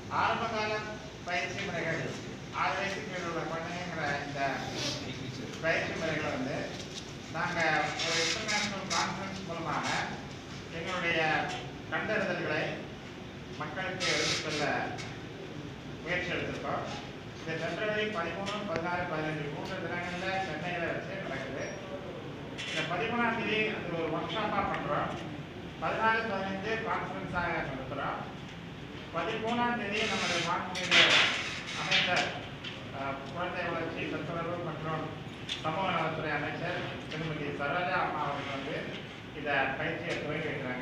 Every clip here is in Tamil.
ஆரம்பகால பயிற்சி முறைகள் ஆறு வயசுக்கு மேல உள்ள குழந்தைங்கிற இந்த பயிற்சி முறைகளை வந்து நாங்கள் ஒரு இன்டர்நேஷ்னல் கான்ஃபரன்ஸ் மூலமாக எங்களுடைய கண்டறிதல்களை மக்களுக்கு எடுத்துச் சொல்ல முயற்சி எடுத்திருக்கோம் இந்த பிப்ரவரி பதிமூணு பதினாறு பதினஞ்சு மூன்று தினங்களில் சென்னையில் வச்சு நடக்குது இந்த பதிமூணாம் தேதி அது ஒரு ஒர்க் ஷாப்பாக பண்ணுறோம் பதினாலு பதினஞ்சு கான்ஃபரன்ஸாக நடத்துகிறோம் பதிமூணாம் தேதி நம்முடைய மாநில அமைச்சர் அஹ், குழந்தை வளர்ச்சி சத்துணர்வு மற்றும் சமூக நலத்துறை அமைச்சர் திருமதி சரோஜா அம்மா அவர்கள் வந்து இதை பயிற்சியை துவங்கி வைக்கிறாங்க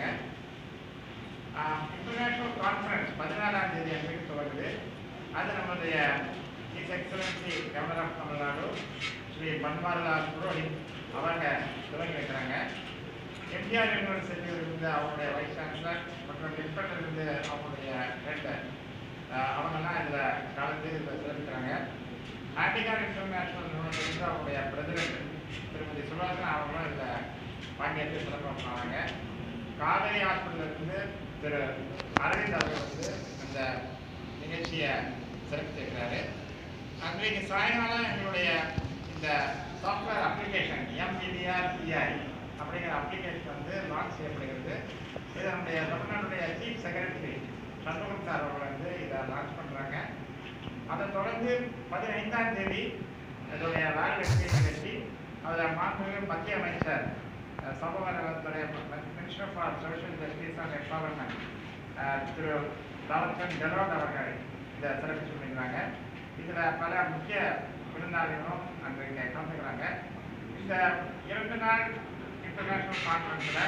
இன்டர்நேஷனல் கான்ஃபரன்ஸ் பதினாலாம் தேதி அன்றைக்கு துவங்குது அது நம்முடைய his excellency governor of Tamil Nadu Shri Banwarilal Purohit அவங்க துவங்கி வைக்கிறாங்க எம்ஜிஆர் யூனிவர்சிட்டியில் இருந்து அவருடைய வைஸ் சான்சலர் மற்றும் டிஸ்பெக்டர் இருந்து அவங்களுடைய ஹெட் அவங்கெல்லாம் இதில் கலந்து இதில் சிறப்பிக்கிறாங்க ஆர்டிகான் இன்டர்நேஷனல் நிறுவனத்திலிருந்து அவருடைய பிரசிடென்ட் திருமதி சுபாஷனா அவங்களும் இதில் பங்கேற்று சிறப்பாங்க காவேரி ஹாஸ்பிட்டல்ல இருந்து திரு அரவிந்த் அவர்கள் வந்து அந்த நிகழ்ச்சியை சிறப்பித்திருக்கிறாரு அன்றைக்கு சாயங்காலம் எங்களுடைய இந்த சாஃப்ட்வேர் அப்ளிகேஷன் எம்பிடிஆர் பிஐ அப்படிங்கிற அப்ளிகேஷன் வந்து லான்ச் செய்யப்படுகிறது இது நம்முடைய தமிழ்நாட்டுடைய சீஃப் செக்ரட்டரி சண்முகம் சார் அவர்கள் வந்து இதை லான்ச் பண்ணுறாங்க அதை தொடர்ந்து பதினைந்தாம் தேதி இதோடைய வேல்வெற்றி நிகழ்ச்சி அதில் மாண்புமிகு மத்திய அமைச்சர் அஹ், சமூக நலத்துறை minister for social justice and empowerment திரு தாவர்சந்த் கெலோட் அவர்கள் இதை சிறப்பிச்சு பண்ணிக்கிறாங்க இதில் பல முக்கிய விருந்தாளிகளும் அன்றைக்கு கலந்துக்கிறாங்க இந்த இரண்டு நாள் இன்டர்நேஷனல் கான்ஃபரன்ஸில்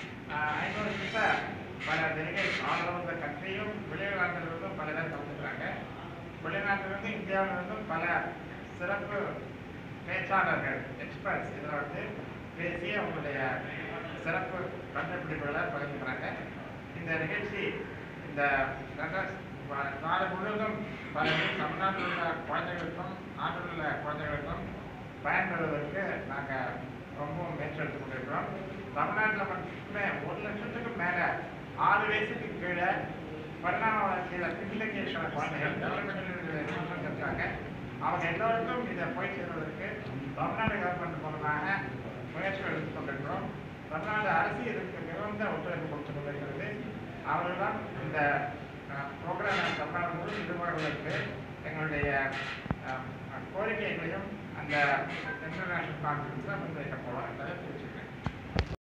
ஐநூறு கிட்ட பல டெலிகேட் ஆல் ஓவர் த கண்ட்ரியும் வெளிநாட்டிலிருந்தும் பல பேர் கலந்துக்கிறாங்க வெளிநாட்டிலிருந்து இந்தியாவிலிருந்தும் பல சிறப்பு பேச்சாளர்கள் எக்ஸ்பர்ட்ஸ் இதில் வந்து பேசி அவங்களுடைய சிறப்பு கண்டுபிடிப்புகளை பகிர்ந்துக்கிறாங்க இந்த நிகழ்ச்சி இந்த ரெண்டாயிரத்தி வ- நாடு முழுவதும் பல பேர் தமிழ்நாட்டில் உள்ள குழந்தைகளுக்கும் நாட்டில் உள்ள குழந்தைகளுக்கும் பயன்பெறுவதற்கு நாங்கள் ரொம்பவும் முயற்சி எடுத்துக் கொண்டிருக்கிறோம் தமிழ்நாட்டில் மட்டுமே ஒரு லட்சத்துக்கு மேலே ஆறு வயசுக்கு கீழே பரிணாம வளர்ச்சியில் பின்தங்கிய சில குழந்தைகள் டெவலப்மெண்ட் இருக்காங்க அவங்க எல்லோருக்கும் இதை போய் சேர்வதற்கு தமிழ்நாடு கவர்மெண்ட் மூலமாக முயற்சிகள் எடுத்துக் கொண்டிருக்கிறோம் தமிழ்நாடு அரசு இதற்கு மிகுந்த ஒத்துழைப்பு கொடுத்து கொண்டிருக்கிறது அவர்களிடம் இந்த ப்ரோக்ராம் தமிழ்நாடு முழு நிர்வாகிகளுக்கு எங்களுடைய அஹ், கோரிக்கைகளையும் அந்த இன்டர்நேஷனல் கான்ஃபரன்ஸில் முன்வைக்க போகிறோம் என்பதை தெரிவிச்சுக்கிறேன்